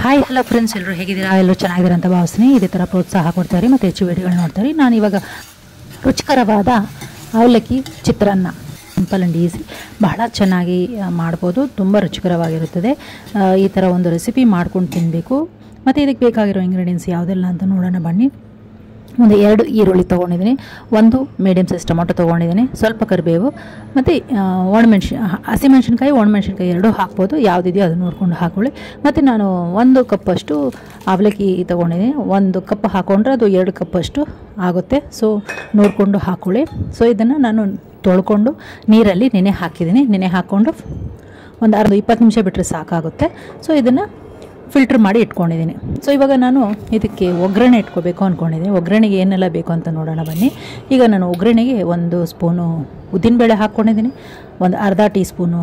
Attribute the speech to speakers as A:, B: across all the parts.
A: hi hello friends ಎಲ್ಲರೂ ಹೇಗಿದ್ದೀರಾ ಎಲ್ಲರೂ ಚೆನ್ನಾಗಿದ್ದೀರಾ ಅಂತ ಭಾವಿಸ್ತೀನಿ ಇದೇ ಥರ ಪ್ರೋತ್ಸಾಹ ಕೊಡ್ತಾರೆ ಮತ್ತು ಹೆಚ್ಚು ವಿಡಿಯೋಗಳು ನೋಡ್ತಾರೆ ನಾನು ಇವಾಗ ರುಚಿಕರವಾದ ಅವಲಕ್ಕಿ ಚಿತ್ರಾನ್ನ ಸಿಂಪಲ್ ಆ್ಯಂಡ್ ಈಸಿ ಬಹಳ ಚೆನ್ನಾಗಿ ಆ, ಮಾಡ್ಬೋದು ತುಂಬ ರುಚಿಕರವಾಗಿರುತ್ತದೆ ಆ, ಈ ಥರ ಒಂದು ರೆಸಿಪಿ ಮಾಡ್ಕೊಂಡು ತಿನ್ನಬೇಕು ಮತ್ತು ಇದಕ್ಕೆ ಬೇಕಾಗಿರೋ ಇಂಗ್ರೀಡಿಯೆಂಟ್ಸ್ ಯಾವುದೆಲ್ಲ ಅಂತ ನೋಡೋಣ ಬನ್ನಿ ಒಂದು ಎರಡು ಈರುಳ್ಳಿ ತೊಗೊಂಡಿದ್ದೀನಿ ಒಂದು ಮೀಡಿಯಮ್ ಸೈಜ್ ಟೊಮೊಟೊ ತೊಗೊಂಡಿದ್ದೀನಿ ಸ್ವಲ್ಪ ಕರಿಬೇವು ಮತ್ತು ಒಣಮೆಣ್ಸಿನ ಹಸಿಮೆಣ್ಸಿನ್ಕಾಯಿ ಒಣಮೆಣ್ಸಿನ್ಕಾಯಿ ಎರಡೂ ಹಾಕ್ಬೋದು ಯಾವುದಿದೆಯೋ ಅದನ್ನು ನೋಡ್ಕೊಂಡು ಹಾಕೊಳ್ಳಿ ಮತ್ತು ನಾನು ಒಂದು ಕಪ್ಪಷ್ಟು ಅವಲಕ್ಕಿ ತೊಗೊಂಡಿದ್ದೀನಿ ಒಂದು ಕಪ್ ಹಾಕೊಂಡ್ರೆ ಅದು ಎರಡು ಕಪ್ಪಷ್ಟು ಆಗುತ್ತೆ ಸೊ ನೋಡಿಕೊಂಡು ಹಾಕ್ಕೊಳ್ಳಿ ಸೊ ಇದನ್ನು ನಾನು ತೊಳ್ಕೊಂಡು ನೀರಲ್ಲಿ ನೆನೆ ಹಾಕಿದ್ದೀನಿ ನೆನೆ ಹಾಕ್ಕೊಂಡು ಒಂದು ಅರ್ಧ ಇಪ್ಪತ್ತು ನಿಮಿಷ ಬಿಟ್ಟರೆ ಸಾಕಾಗುತ್ತೆ ಸೊ ಇದನ್ನು ಫಿಲ್ಟ್ರ್ ಮಾಡಿ ಇಟ್ಕೊಂಡಿದ್ದೀನಿ ಸೊ ಇವಾಗ ನಾನು ಇದಕ್ಕೆ ಒಗ್ಗರಣೆ ಇಟ್ಕೋಬೇಕು ಅಂದ್ಕೊಂಡಿದ್ದೀನಿ ಒಗ್ಗರಣೆಗೆ ಏನೆಲ್ಲ ಬೇಕು ಅಂತ ನೋಡೋಣ ಬನ್ನಿ ಈಗ ನಾನು ಒಗ್ಗರಣೆಗೆ ಒಂದು ಸ್ಪೂನು ಉದ್ದಿನಬೇಳೆ ಹಾಕ್ಕೊಂಡಿದ್ದೀನಿ ಒಂದು ಅರ್ಧ ಟೀ ಸ್ಪೂನು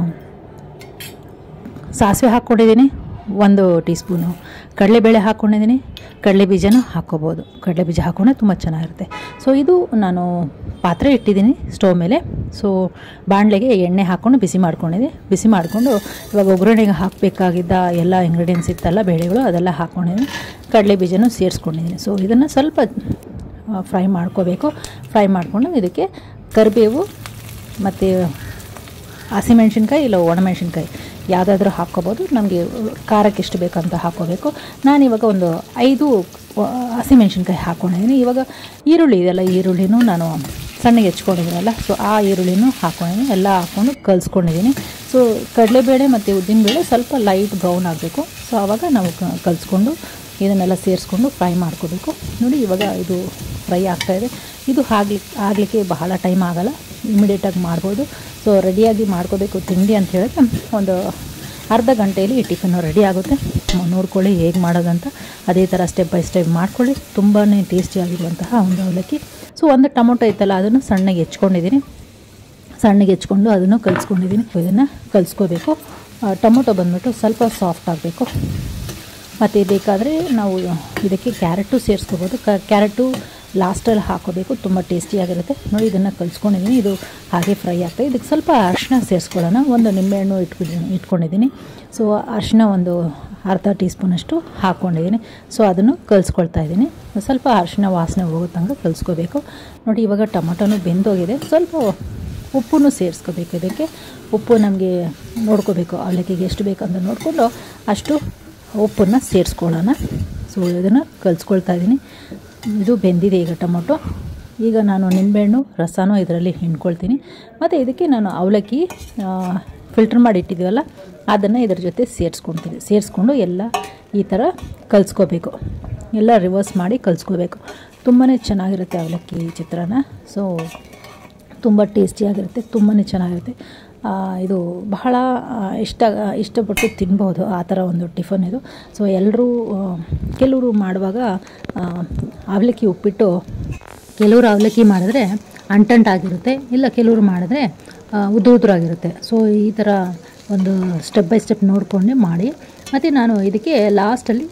A: ಸಾಸಿವೆ ಹಾಕ್ಕೊಂಡಿದ್ದೀನಿ ಒಂದು ಟೀ ಸ್ಪೂನು ಕಡಲೆಬೇಳೆ ಹಾಕ್ಕೊಂಡಿದ್ದೀನಿ ಕಡಲೆ ಬೀಜನೂ ಹಾಕ್ಕೋಬೋದು ಕಡಲೆ ಬೀಜ ಹಾಕ್ಕೊಂಡ್ರೆ ತುಂಬ ಚೆನ್ನಾಗಿರುತ್ತೆ ಸೊ ಇದು ನಾನು ಪಾತ್ರೆ ಇಟ್ಟಿದ್ದೀನಿ ಸ್ಟವ್ ಮೇಲೆ ಸೊ ಬಾಣಲೆಗೆ ಎಣ್ಣೆ ಹಾಕ್ಕೊಂಡು ಬಿಸಿ ಮಾಡ್ಕೊಂಡಿದ್ದೀನಿ ಬಿಸಿ ಮಾಡಿಕೊಂಡು ಇವಾಗ ಒಗ್ಗರಣೆಗೆ ಹಾಕಬೇಕಾಗಿದ್ದ ಎಲ್ಲ ಇಂಗ್ರೀಡಿಯೆಂಟ್ಸ್ ಇತ್ತಲ್ಲ ಬೇಳೆಗಳು ಅದೆಲ್ಲ ಹಾಕ್ಕೊಂಡಿದ್ದೀನಿ ಕಡಲೆ ಬೀಜನೂ ಸೇರಿಸ್ಕೊಂಡಿದ್ದೀನಿ ಸೊ ಇದನ್ನು ಸ್ವಲ್ಪ ಫ್ರೈ ಮಾಡ್ಕೋಬೇಕು ಫ್ರೈ ಮಾಡಿಕೊಂಡು ಇದಕ್ಕೆ ಕರಿಬೇವು ಮತ್ತು ಹಸಿಮೆಣ್ಸಿನ್ಕಾಯಿ ಇಲ್ಲ ಒಣಮೆಣ್ಸಿನ್ಕಾಯಿ ಯಾವುದಾದ್ರೂ ಹಾಕ್ಕೋಬೋದು ನಮಗೆ ಖಾರಕ್ಕೆ ಎಷ್ಟು ಬೇಕಂತ ಹಾಕ್ಕೋಬೇಕು ನಾನಿವಾಗ ಒಂದು ಐದು ವ- ಹಸಿಮೆಣ್ಸಿನ್ಕಾಯಿ ಹಾಕ್ಕೊಂಡಿದ್ದೀನಿ ಇವಾಗ ಈರುಳ್ಳಿ ಇದೆಲ್ಲ ಈರುಳ್ಳಿನೂ ನಾನು ಸಣ್ಣಗೆ ಹೆಚ್ಕೊಂಡಿದ್ದೀನಲ್ಲ ಸೊ ಆ ಈರುಳ್ಳಿನೂ ಹಾಕ್ಕೊಂಡಿದ್ದೀನಿ ಎಲ್ಲ ಹಾಕ್ಕೊಂಡು ಕಲಿಸ್ಕೊಂಡಿದ್ದೀನಿ ಸೊ ಕಡಲೆಬೇಳೆ ಮತ್ತು ಉದ್ದಿನಬೇಳೆ ಸ್ವಲ್ಪ ಲೈಟ್ ಬ್ರೌನ್ ಆಗಬೇಕು ಸೊ ಆವಾಗ ನಾವು ಕ- ಕಲಿಸ್ಕೊಂಡು ಇದನ್ನೆಲ್ಲ ಸೇರಿಸ್ಕೊಂಡು ಫ್ರೈ ಮಾಡ್ಕೋಬೇಕು ನೋಡಿ ಇವಾಗ ಇದು ಫ್ರೈ ಆಗ್ತಾಯಿದೆ ಇದು ಆಗ್ಲಿಕ್ಕೆ ಆಗಲಿಕ್ಕೆ ಬಹಳ ಟೈಮ್ ಆಗಲ್ಲ ಇಮಿಡಿಯೇಟಾಗಿ ಮಾಡ್ಬೋದು ಸೊ ರೆಡಿಯಾಗಿ ಮಾಡ್ಕೋಬೇಕು ತಿಂಡಿ ಅಂತ ಹೇಳಿದ್ರೆ ಒಂದು ಅರ್ಧ ಗಂಟೆಯಲ್ಲಿ ಈ ಟಿಫನ್ನು ರೆಡಿ ಆಗುತ್ತೆ ಮ- ನೋಡ್ಕೊಳ್ಳಿ ಹೇಗೆ ಮಾಡೋದಂತ ಅದೇ ಥರ ಸ್ಟೆಪ್ ಬೈ ಸ್ಟೆಪ್ ಮಾಡ್ಕೊಳ್ಳಿ ತುಂಬಾ ಟೇಸ್ಟಿಯಾಗಿರುವಂತಹ ಒಂದು ಅವಲಕ್ಕಿ ಸೊ ಒಂದು ಟೊಮೊಟೊ ಇತ್ತಲ್ಲ ಅದನ್ನು ಸಣ್ಣಗೆ ಹೆಚ್ಕೊಂಡಿದ್ದೀನಿ ಸಣ್ಣಗೆ ಹೆಚ್ಕೊಂಡು ಅದನ್ನು ಕಲಿಸ್ಕೊಂಡಿದ್ದೀನಿ ಇದನ್ನು ಕಲಿಸ್ಕೋಬೇಕು ಆ, ಟೊಮೊಟೊ ಬಂದ್ಬಿಟ್ಟು ಸ್ವಲ್ಪ ಸಾಫ್ಟ್ ಆಗಬೇಕು ಮತ್ತು ಬೇಕಾದರೆ ನಾವು ಇದಕ್ಕೆ ಕ್ಯಾರೆಟು ಸೇರಿಸ್ಕೋಬೋದು ಕ ಕ್ಯಾರೆಟು ಲಾಸ್ಟಲ್ಲಿ ಹಾಕೋಬೇಕು ತುಂಬ ಟೇಸ್ಟಿಯಾಗಿರುತ್ತೆ ನೋಡಿ ಇದನ್ನು ಕಲಿಸ್ಕೊಂಡಿದ್ದೀನಿ ಇದು ಹಾಗೆ ಫ್ರೈ ಆಗ್ತದೆ ಇದಕ್ಕೆ ಸ್ವಲ್ಪ ಅರಿಶಿನ ಸೇರಿಸ್ಕೊಳ್ಳೋಣ ಒಂದು ನಿಂಬೆಹಣ್ಣು ಇಟ್ಬಿದ್ದೀನಿ ಇಟ್ಕೊಂಡಿದ್ದೀನಿ ಸೊ ಅರಿಶಿನ ಒಂದು ಅರ್ಧ ಟೀ ಸ್ಪೂನಷ್ಟು ಹಾಕ್ಕೊಂಡಿದ್ದೀನಿ ಸೊ ಅದನ್ನು ಕಲಿಸ್ಕೊಳ್ತಾ ಇದ್ದೀನಿ ಸ್ವಲ್ಪ ಅರಿಶಿನ ವಾಸನೆ ಹೋಗೋ ತನಕ ಕಲಿಸ್ಕೋಬೇಕು ನೋಡಿ ಇವಾಗ ಟೊಮೊಟೊನು ಬೆಂದೋಗಿದೆ ಸ್ವಲ್ಪ ಉಪ್ಪನ್ನು ಸೇರಿಸ್ಕೋಬೇಕು ಇದಕ್ಕೆ ಉಪ್ಪು ನಮಗೆ ನೋಡ್ಕೋಬೇಕು ಅವಲಕ್ಕಿಗೆ ಎಷ್ಟು ಬೇಕಂತ ನೋಡಿಕೊಂಡು ಅಷ್ಟು ಉಪ್ಪನ್ನು ಸೇರಿಸ್ಕೊಳ್ಳೋಣ ಸೊ ಇದನ್ನು ಕಲಿಸ್ಕೊಳ್ತಾ ಇದ್ದೀನಿ ಇದು ಬೆಂದಿದೆ ಈಗ ಟೊಮೊಟೊ ಈಗ ನಾನು ನಿಂಬೆಹಣ್ಣು ರಸನೂ ಇದರಲ್ಲಿ ಹಿಂಡ್ಕೊಳ್ತೀನಿ ಮತ್ತು ಇದಕ್ಕೆ ನಾನು ಅವಲಕ್ಕಿ ಫಿಲ್ಟ್ರ್ ಮಾಡಿ ಇಟ್ಟಿದ್ದೀವಲ್ಲ ಅದನ್ನು ಇದ್ರ ಜೊತೆ ಸೇರಿಸ್ಕೊಳ್ತೀನಿ ಸೇರಿಸ್ಕೊಂಡು ಎಲ್ಲ ಈ ಥರ ಕಲಿಸ್ಕೋಬೇಕು ಎಲ್ಲ ರಿವರ್ಸ್ ಮಾಡಿ ಕಲಿಸ್ಕೋಬೇಕು ತುಂಬಾ ಚೆನ್ನಾಗಿರುತ್ತೆ ಅವಲಕ್ಕಿ ಚಿತ್ರಾನ್ನ ಸೊ ತುಂಬ ಟೇಸ್ಟಿಯಾಗಿರುತ್ತೆ ತುಂಬಾ ಚೆನ್ನಾಗಿರುತ್ತೆ ಆ, ಇದು ಬಹಳ ಆ, ಇಷ್ಟ ಇಷ್ಟಪಟ್ಟು ತಿನ್ಬೋದು ಆ ಥರ ಒಂದು ಟಿಫನ್ ಇದು ಸೊ ಎಲ್ಲರೂ ಕೆಲವರು ಮಾಡುವಾಗ ಆ, ಅವಲಕ್ಕಿ ಉಪ್ಪಿಟ್ಟು ಕೆಲವರು ಅವಲಕ್ಕಿ ಮಾಡಿದ್ರೆ ಅಂಟಂಟಾಗಿರುತ್ತೆ ಇಲ್ಲ ಕೆಲವರು ಮಾಡಿದ್ರೆ ಆ, ಉದ್ದು ಉದುರಾಗಿರುತ್ತೆ ಸೊ ಈ ಥರ ಒಂದು ಸ್ಟೆಪ್ ಬೈ ಸ್ಟೆಪ್ ನೋಡಿಕೊಂಡೆ ಮಾಡಿ ಮತ್ತು ನಾನು ಇದಕ್ಕೆ ಲಾಸ್ಟಲ್ಲಿ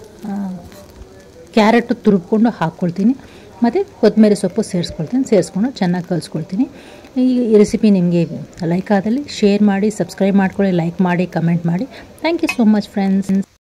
A: ಕ್ಯಾರೆಟ್ ತುರುಬ್ಕೊಂಡು ಹಾಕ್ಕೊಳ್ತೀನಿ ಮತ್ತು ಕೊತ್ತಂಬರಿ ಸೊಪ್ಪು ಸೇರಿಸ್ಕೊಳ್ತೀನಿ ಸೇರಿಸ್ಕೊಂಡು ಚೆನ್ನಾಗಿ ಕಲಿಸ್ಕೊಳ್ತೀನಿ ಈ ರೆಸಿಪಿ ನಿಮಗೆ ಲೈಕ್ ಆದಲ್ಲಿ ಶೇರ್ ಮಾಡಿ ಸಬ್ಸ್ಕ್ರೈಬ್ ಮಾಡ್ಕೊಳ್ಳಿ ಲೈಕ್ ಮಾಡಿ ಕಮೆಂಟ್ ಮಾಡಿ thank you so much friends